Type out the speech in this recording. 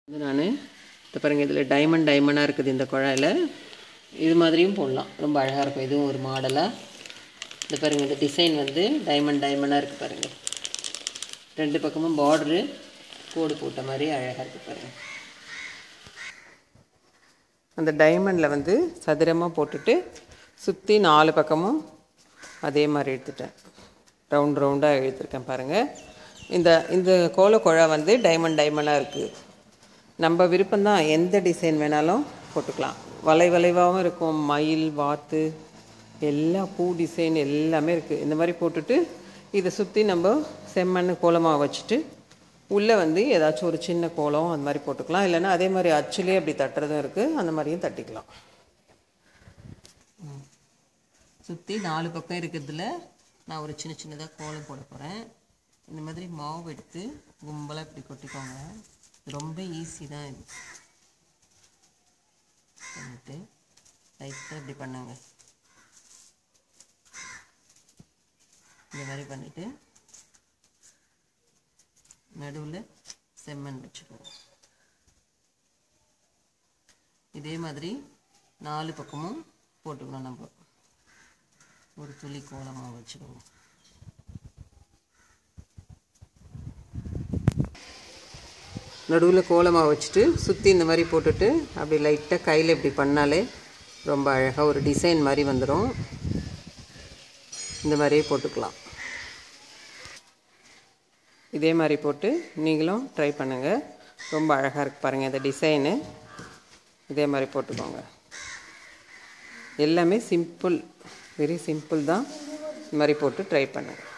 இது நான் இந்த பாருங்கள் இதில் டைமண்ட் டைமண்டாக இருக்குது இந்த குழாயில் இது மாதிரியும் போடலாம் ரொம்ப அழகாக இருக்கும் இதுவும் ஒரு மாடலாக இந்த பாருங்கள் இந்த டிசைன் வந்து டைமண்ட் டைமண்டாக இருக்குது பாருங்கள் ரெண்டு பக்கமும் பார்டரு கோடு போட்ட மாதிரி அழகாக இருக்குது பாருங்கள் அந்த டைமண்டில் வந்து சதுரமாக போட்டுட்டு சுற்றி நாலு பக்கமும் அதே மாதிரி எடுத்துட்டேன் ரவுண்ட் ரவுண்டாக எடுத்துருக்கேன் பாருங்கள் இந்த இந்த கோலக்குழா வந்து டைமண்ட் டைமண்டாக இருக்குது நம்ம விருப்பம்தான் எந்த டிசைன் வேணாலும் போட்டுக்கலாம் வளை வளைவாகவும் இருக்கும் மயில் வாத்து எல்லா பூ டிசைன் எல்லாமே இருக்குது இந்த மாதிரி போட்டுட்டு இதை சுற்றி நம்ம செம்மண் கோலமாக வச்சுட்டு உள்ளே வந்து ஏதாச்சும் ஒரு சின்ன கோலம் அந்த மாதிரி போட்டுக்கலாம் இல்லைன்னா அதே மாதிரி அச்சுலேயே அப்படி தட்டுறதும் இருக்குது அந்த மாதிரியும் தட்டிக்கலாம் சுற்றி நாலு பக்கம் இருக்கிறதுல நான் ஒரு சின்ன சின்னதாக கோலம் போட போகிறேன் இந்த மாதிரி மாவு எடுத்து கும்பலாக இப்படி கொட்டிக்கோங்க இது ரொம்ப ஈஸி தான் இது பண்ணிட்டு லைட்டாக இப்படி பண்ணுங்க இந்த மாதிரி பண்ணிவிட்டு நடுவில் செம்மண் வச்சுக்குவோம் இதே மாதிரி நாலு பக்கமும் போட்டுக்கணும் நம்ம ஒரு துளி கோலமாக வச்சுக்குவோம் நடுவில் கோலமாக வச்சுட்டு சுற்றி இந்த மாதிரி போட்டுட்டு அப்படி லைட்டாக கையில் இப்படி பண்ணாலே ரொம்ப அழகாக ஒரு டிசைன் மாதிரி வந்துடும் இந்த மாதிரியே போட்டுக்கலாம் இதே மாதிரி போட்டு நீங்களும் ட்ரை பண்ணுங்கள் ரொம்ப அழகாக இருக்குது பாருங்கள் இந்த டிசைனு இதே மாதிரி போட்டுக்கோங்க எல்லாமே சிம்பிள் வெரி சிம்பிள் தான் இந்த மாதிரி போட்டு ட்ரை பண்ணுங்கள்